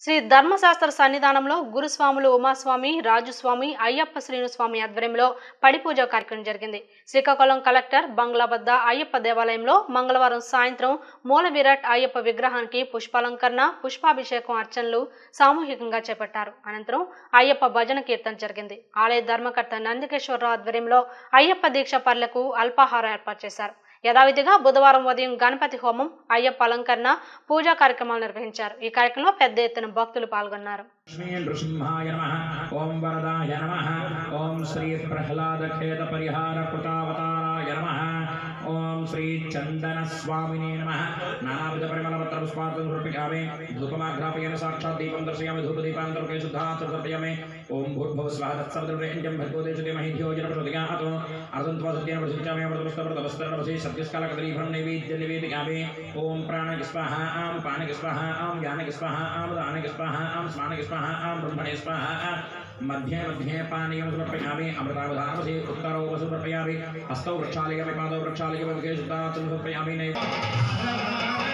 శ్రీ ధర్మశాస్త్ర సన్నిధానంలో గురుస్వాములు ఉమాస్వామి రాజుస్వామి అయ్యప్ప శ్రీనుస్వామి ఆధ్వర్యంలో పడిపూజ కార్యక్రమం జరిగింది శ్రీకాకుళం కలెక్టర్ బంగ్లా వద్ద అయ్యప్ప దేవాలయంలో మంగళవారం సాయంత్రం మూల విరాట్ అయ్యప్ప విగ్రహానికి పుష్పాలంకరణ పుష్పాభిషేకం అర్చనలు సామూహికంగా చేపట్టారు అనంతరం అయ్యప్ప భజన కీర్తన జరిగింది ఆలయ ధర్మకర్త నందికేశ్వరరావు ఆధ్వర్యంలో అయ్యప్ప దీక్ష పర్లకు అల్పాహారం ఏర్పాటు చేశారు యథావిధిగా బుధవారం ఉదయం గణపతి హోమం అయ్యప్ప అలంకరణ పూజా కార్యక్రమాలు నిర్వహించారు ఈ కార్యక్రమంలో పెద్ద ఎత్తున భక్తులు పాల్గొన్నారు లక్ష్మీ నృసింహాయ నమ ఓం వరదాయ నమ ఓం శ్రీ ప్రహ్లాద ఖేద పరిహార కృతావతారాయ నమ ఓం శ్రీ చందన స్వామినే నమ నానావిధ పరిమళ పత్ర పుష్పార్థం సమర్పయామి ధూపమాఘ్రాపయేన సాక్షాత్ దీపం దర్శయామి ధూపదీపాంతరకే శుద్ధార్థ సమర్పయామి ఓం భూర్భువ స్వాహ తత్సవితుర్రేణ్యం భర్గోదేశతే మహిధ్యో జన ప్రచోదయాత్ అర్థం త్వా సత్యేన ప్రసిద్ధ్యామి అమృతమస్తమృతమస్తరవసి సత్యస్కాలకదరీఫలం నైవేద్య నివేదికామి ఓం ప్రాణకి స్వాహ ఆం పాణకి స్వాహ ఆం యానకి స్వాహ ఆం దానకి స్వాహ ఆం స్నానకి స్వాహ ఆం బ్రహ్మణే స్వాహ मध्ये मध्ये पानीयं समर्पयामि अमृतावधानमसि उत्तरौ समर्पयामि हस्तौ वृक्षालयमि पादौ वृक्षालयमि मुखे शुद्धार्थं समर्पयामि नैव